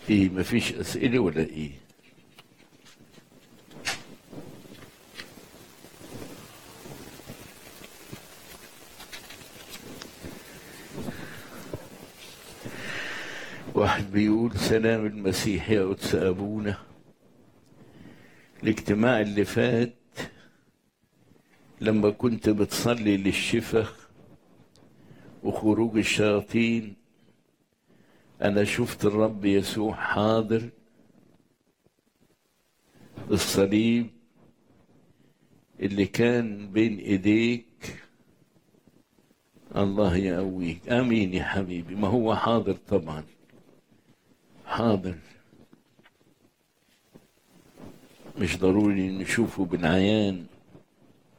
ايه مفيش اسئله ولا ايه واحد بيقول سلام المسيح يا قدس ابونا الاجتماع اللي فات لما كنت بتصلي للشفاء وخروج الشياطين أنا شفت الرب يسوع حاضر الصليب اللي كان بين إيديك الله يقويك آمين يا حبيبي ما هو حاضر طبعا حاضر مش ضروري نشوفه بالعيان